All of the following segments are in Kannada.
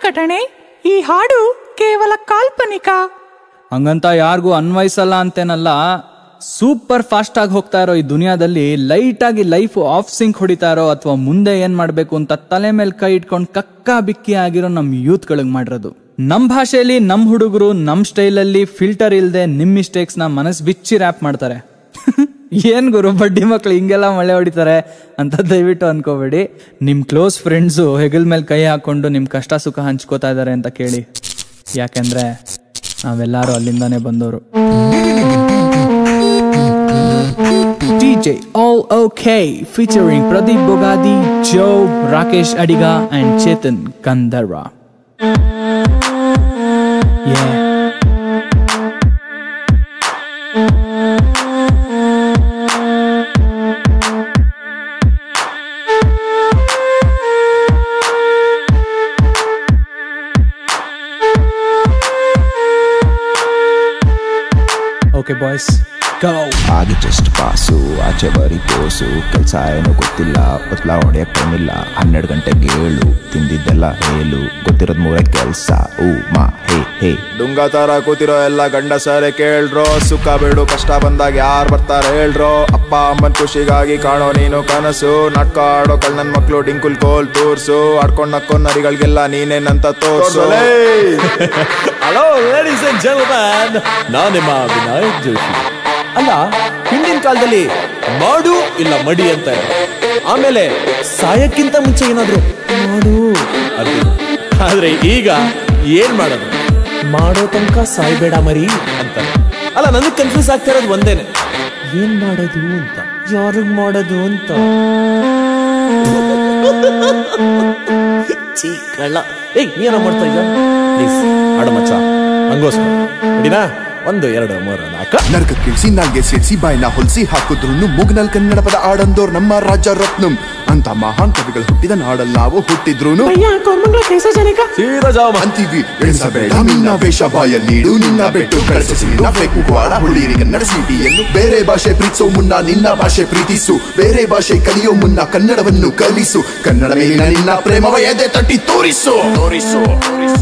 ಪ್ರಕಟಣೆ ಈ ಹಾಡು ಕೇವಲ ಕಾಲ್ಪನಿಕ ಹಂಗಂತ ಯಾರಿಗೂ ಅನ್ವಯಿಸಲ್ಲ ಅಂತೇನಲ್ಲ ಸೂಪರ್ ಫಾಸ್ಟ್ ಆಗಿ ಹೋಗ್ತಾ ಇರೋ ಈ ದುನಿಯಾದಲ್ಲಿ ಲೈಟ್ ಆಗಿ ಲೈಫ್ ಆಫ್ ಸಿಂಕ್ ಹೊಡಿತಾ ಇರೋ ಅಥವಾ ಮುಂದೆ ಏನ್ ಮಾಡ್ಬೇಕು ಅಂತ ತಲೆ ಮೇಲೆ ಕೈ ಇಟ್ಕೊಂಡು ಕಕ್ಕ ಬಿಕ್ಕಿ ಆಗಿರೋ ನಮ್ ಯೂತ್ಗಳಿಗೆ ಮಾಡಿರೋದು ನಮ್ ಭಾಷೆಯಲ್ಲಿ ನಮ್ ಹುಡುಗರು ನಮ್ ಸ್ಟೈಲಲ್ಲಿ ಫಿಲ್ಟರ್ ಇಲ್ದೆ ನಿಮ್ ಮಿಸ್ಟೇಕ್ಸ್ ನ ಮನಸ್ ಬಿಚ್ಚಿ ರ್ಯಾಪ್ ಮಾಡ್ತಾರೆ ಏನ್ ಗುರು ಬಡ್ಡಿ ಮಕ್ಳು ಹಿಂಗೆಲ್ಲ ಮಳೆ ಹೊಡಿತಾರೆ ಅಂತ ದಯವಿಟ್ಟು ಅನ್ಕೋಬೇಡಿ ನಿಮ್ ಕ್ಲೋಸ್ ಫ್ರೆಂಡ್ಸು ಹೆಗಲ್ ಮೇಲೆ ಕೈ ಹಾಕೊಂಡು ನಿಮ್ ಕಷ್ಟ ಸುಖ ಹಂಚ್ಕೋತಾ ಇದಾರೆ ಅಂತ ಕೇಳಿ ಯಾಕೆಂದ್ರೆ ನಾವೆಲ್ಲರೂ ಅಲ್ಲಿಂದಾನೇ ಬಂದವರು DJ All Okay featuring Pradeep Bogadi, Joe, Rakesh Adiga and Chetan Gandharva. Yeah. Okay boys, go! ಆಗಿ ಜಸ್ಟ್ ಪಾಸು ಆಚೆ ಬರೀ ಪೋಸು ಕೆಲ್ಸ ಏನೋ ಗೊತ್ತಿಲ್ಲ ಬದ್ಲಾ ಹೊಡೆಯಕ್ ಟೈಮ್ ಇಲ್ಲ ಹನ್ನೆರಡು ಗಂಟೆಗೆ ಏಳು ತಿಂದಿದ್ದೆಲ್ಲ ಹೇಳು ಗೊತ್ತಿರೋದ್ ಮೂರೇ ಕೆಲ್ಸ ಊ ಮಾ ಹೇ ಹೇ ಡುಂಗ ತರ ಕೂತಿರೋ ಎಲ್ಲ ಗಂಡ ಸರೆ ಕೇಳ್ರೋ ಸುಖ ಬಿಡು ಕಷ್ಟ ಬಂದಾಗ ಯಾರು ಬರ್ತಾರೆ ಹೇಳ್ರೋ ಅಪ್ಪ ಅಮ್ಮನ್ ಖುಷಿಗಾಗಿ ಕಾಣೋ ನೀನು ಕನಸು ನಾಟಕ ಆಡೋ ಕಳ್ಳನ್ ಮಕ್ಳು ಡಿಂಕುಲ್ ಕೋಲ್ ತೋರ್ಸು ಆಡ್ಕೊಂಡ್ ನಕ್ಕೊಂಡ್ ನರಿಗಳಿಗೆಲ್ಲ ನೀನೇನಂತ ತೋರ್ಸು ಹಲೋ ಲೇಡೀಸ್ ಅಂಡ್ ಜೆಂಟಲ್ಮನ್ ನಾನು ನಿಮ್ಮ ವಿನಾಯಕ್ ಜೋಶಿ ಅಲ್ಲ ಹಿಂದಿನ ಕಾಲದಲ್ಲಿ ಮಾಡು ಇಲ್ಲ ಮಡಿ ಅಂತ ಇದ್ರು. ಆಮೇಲೆ ಸಾಯಕ್ಕಿಂತ ಮುಂಚೆ ಏನಾದ್ರು ಮಾಡು ಅಂತಿದ್ರು ಆದ್ರೆ ಈಗ ಏನ್ ಮಾಡೋದು ಮಾಡೋ ತನಕ ಸಾಯ್ಬೇಡ ಮರಿ ಅಂತ ಅಲ್ಲ ನನಗೆ ಕನ್ಫ್ಯೂಸ್ ಆಗ್ತಾ ಇರೋದು ಒಂದೇನೆ ಏನ್ ಮಾಡೋದು ಅಂತ ಯಾರಿಗ್ ಮಾಡೋದು ಅಂತ ಚೀ ಕಳ್ಳ ಏಯ್ ನೀನ ಮಾಡ್ತಾ ಇದ್ದ ಪ್ಲೀಸ್ ಆಡ ಮಚ್ಚ ಹಂಗೋಸ್ಕರ ರೆಡಿನಾ ಒಂದು ಎರಡು ಮೂರು ನಾಲ್ಕು ನರ್ಕ ಕಿಳಿಸಿ ನಾಲ್ಗೆ ಸೇರಿಸಿ ಬಾಯ್ನ ಹೊಲ್ಸಿ ಹಾಕಿದ್ರು ಮುಗ್ನಲ್ ಕನ್ನಡ ಪದ ಆಡಂದೋರ್ ನಮ್ಮ ರಾಜ ರತ್ನಂ ಅಂತ ಮಹಾನ್ ಕವಿಗಳು ಹುಟ್ಟಿದ ನಾಡಲ್ಲಿ ನಾವು ಹುಟ್ಟಿದ್ರು ಸೀದಾ ಜಾವ ಅಂತೀವಿ ಎಣಿಸಬೇಡ ನಿನ್ನ ವೇಷ ಬಾಯಲ್ಲಿಡು ನಿನ್ನ ಬೆಟ್ಟು ಕಳಿಸಿ ನಿನ್ನ ಬೇಕು ಗ್ವಾಡ ಹುಡುಗಿರಿ ಕನ್ನಡ ಸಿಟಿಯನ್ನು ಬೇರೆ ಭಾಷೆ ಪ್ರೀತಿಸೋ ಮುನ್ನ ನಿನ್ನ ಭಾಷೆ ಪ್ರೀತಿಸು ಬೇರೆ ಭಾಷೆ ಕಲಿಯೋ ಮುನ್ನ ಕನ್ನಡವನ್ನು ಕಲಿಸು ಕನ್ನಡ ಮೇಲಿನ ನಿನ್ನ ಪ್ರೇಮವ ಎದೆ ತಟ್ಟಿ ತೋರಿಸು ತೋರಿಸು ತೋರಿಸು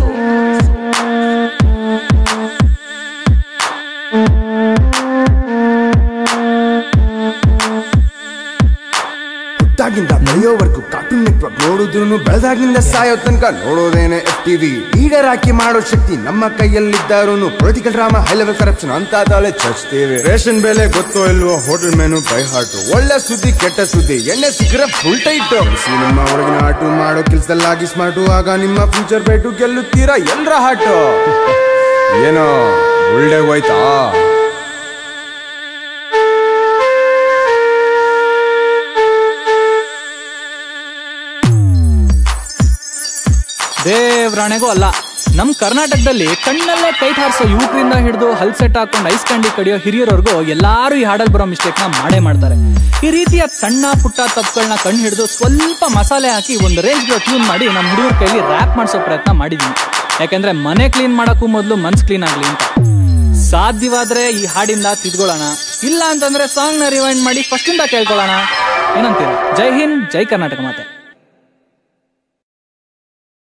ಹುಟ್ಟಾಗಿಂದ ಬೆಳೆಯೋವರೆಗೂ ಕಾರ್ಟೂನ್ ನೆಟ್ವರ್ಕ್ ನೋಡಿದ್ರು ಬೆಳೆದಾಗಿಂದ ಸಾಯೋ ತನಕ ನೋಡೋದೇನೆ ಎಫ್ ಟಿವಿ ಲೀಡರ್ ಹಾಕಿ ಮಾಡೋ ಶಕ್ತಿ ನಮ್ಮ ಕೈಯಲ್ಲಿದ್ದಾರು political drama high level corruption ಅಂತ ತಾಳೆ ಚರ್ಚ್ತೀವಿ ರೇಷನ್ ಬೆಲೆ ಗೊತ್ತೋ ಇಲ್ವೋ ಹೋಟೆಲ್ ಮೆನು ಬೈ ಹಾಟು ಒಳ್ಳೆ ಸುದ್ದಿ ಕೆಟ್ಟ ಸುದ್ದಿ ಎಣ್ಣೆ ಸಿಕ್ಕರೆ ಫುಲ್ ಟೈಟ್ ನಿಮ್ಮ ಹೊರಗಿನ ಆಟು ಮಾಡೋ ಕೆಲ್ಸದಲ್ಲಾಗಿ ಸ್ಮಾರ್ಟು ಆಗ ನಿಮ್ಮ ಫ್ಯೂಚರ್ ಬೇಟು ಗೆಲ್ಲುತ್ತೀರಾ ಎಲ್ರ ಹಾಟು ಏನೋ ಒಳ್ಳೆ ಹೋಯ್ತಾ ದೇವ್ರಾಣೆಗೂ ಅಲ್ಲ ನಮ್ ಕರ್ನಾಟಕದಲ್ಲಿ ಕಣ್ಣಲ್ಲೇ ಟೈಟ್ ಹಾರಿಸೋ ಯುವಕರಿಂದ ಹಿಡಿದು ಹಲ್ ಸೆಟ್ ಹಾಕೊಂಡು ಐಸ್ ಕ್ಯಾಂಡಿ ಕಡಿಯೋ ಹಿರಿಯರವರೆಗೂ ಎಲ್ಲಾರು ಈ ಹಾಡಲ್ ಬರೋ ಮಿಸ್ಟೇಕ್ ನ ಮಾಡೇ ಮಾಡ್ತಾರೆ ಈ ರೀತಿಯ ಸಣ್ಣ ಪುಟ್ಟ ತಪ್ಪುಗಳನ್ನ ಕಣ್ಣು ಹಿಡಿದು ಸ್ವಲ್ಪ ಮಸಾಲೆ ಹಾಕಿ ಒಂದು ರೇಂಜ್ ಟ್ಯೂನ್ ಮಾಡಿ ನಮ್ಮ ಹುಡುಗರ ಕೈಲಿ ರ್ಯಾಪ್ ಮಾಡಿಸೋ ಪ್ರಯತ್ನ ಮಾಡಿದೀನಿ ಯಾಕಂದ್ರೆ ಮನೆ ಕ್ಲೀನ್ ಮಾಡಕ್ಕೂ ಮೊದಲು ಮನ್ಸ್ ಕ್ಲೀನ್ ಆಗ್ಲಿ ಅಂತ ಸಾಧ್ಯವಾದ್ರೆ ಈ ಹಾಡಿಂದ ತಿದ್ಕೊಳ್ಳೋಣ ಇಲ್ಲ ಅಂತಂದ್ರೆ ಸಾಂಗ್ ನ ರಿವೈಂಡ್ ಮಾಡಿ ಫಸ್ಟ್ ಇಂದ ಕೇಳ್ಕೊಳ್ಳೋಣ ಏನಂತೀರ ಜೈ ಹಿಂದ್ ಜೈ ಕರ್ನಾಟಕ ಮಾತೆ